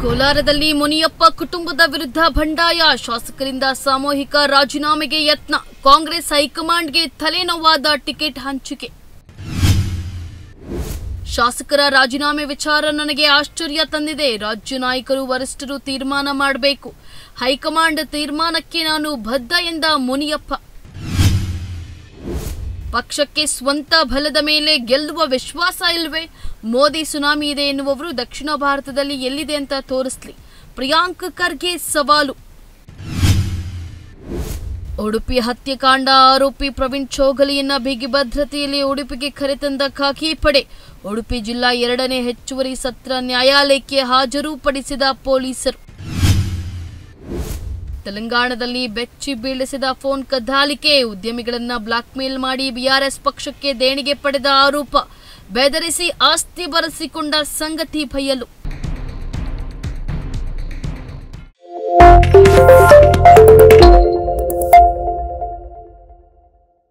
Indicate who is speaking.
Speaker 1: ಕೋಲಾರದಲ್ಲಿ ಮುನಿಯಪ್ಪ ಕುಟುಂಬದ ವಿರುದ್ಧ ಬಂಡಾಯ ಶಾಸಕರಿಂದ ಸಾಮೂಹಿಕ ರಾಜೀನಾಮೆಗೆ ಯತ್ನ ಕಾಂಗ್ರೆಸ್ ಹೈಕಮಾಂಡ್ಗೆ ತಲೆನೋವಾದ ಟಿಕೆಟ್ ಹಂಚಿಕೆ ಶಾಸಕರ ರಾಜೀನಾಮೆ ವಿಚಾರ ನನಗೆ ಆಶ್ಚರ್ಯ ತಂದಿದೆ ರಾಜ್ಯ ನಾಯಕರು ವರಿಷ್ಠರು ತೀರ್ಮಾನ ಮಾಡಬೇಕು ಹೈಕಮಾಂಡ್ ತೀರ್ಮಾನಕ್ಕೆ ನಾನು ಬದ್ಧ ಎಂದ ಮುನಿಯಪ್ಪ ಪಕ್ಷಕ್ಕೆ ಸ್ವಂತ ಬಲದ ಮೇಲೆ ಗೆಲ್ಲುವ ವಿಶ್ವಾಸ ಇಲ್ವೇ ಮೋದಿ ಸುನಾಮಿ ಇದೆ ಎನ್ನುವವರು ದಕ್ಷಿಣ ಭಾರತದಲ್ಲಿ ಎಲ್ಲಿದೆ ಅಂತ ತೋರಿಸ್ಲಿ ಪ್ರಿಯಾಂಕ್ ಖರ್ಗೆ ಸವಾಲು ಉಡುಪಿ ಹತ್ಯೆಕಾಂಡ ಆರೋಪಿ ಪ್ರವೀಣ್ ಚೋಗಲಿಯನ್ನ ಬಿಗಿ ಭದ್ರತೆಯಲ್ಲಿ ಉಡುಪಿಗೆ ಕರೆತಂದ ಖಾಕಿ ಪಡೆ ಉಡುಪಿ ಜಿಲ್ಲಾ ಎರಡನೇ ಹೆಚ್ಚುವರಿ ಸತ್ರ ನ್ಯಾಯಾಲಯಕ್ಕೆ ಹಾಜರುಪಡಿಸಿದ ಪೊಲೀಸರು ತೆಲಂಗಾಣದಲ್ಲಿ ಬೆಚ್ಚಿ ಬೀಳಿಸಿದ ಫೋನ್ ಕದ್ದಾಲಿಕೆ ಉದ್ಯಮಿಗಳನ್ನ ಬ್ಲಾಕ್ಮೇಲ್ ಮಾಡಿ ಬಿಆರ್ಎಸ್ ಪಕ್ಷಕ್ಕೆ ದೇಣಿಗೆ ಪಡೆದ ಆರೋಪ ಬೆದರಿಸಿ ಆಸ್ತಿ ಬರೆಸಿಕೊಂಡ ಸಂಗತಿ ಬಯಲು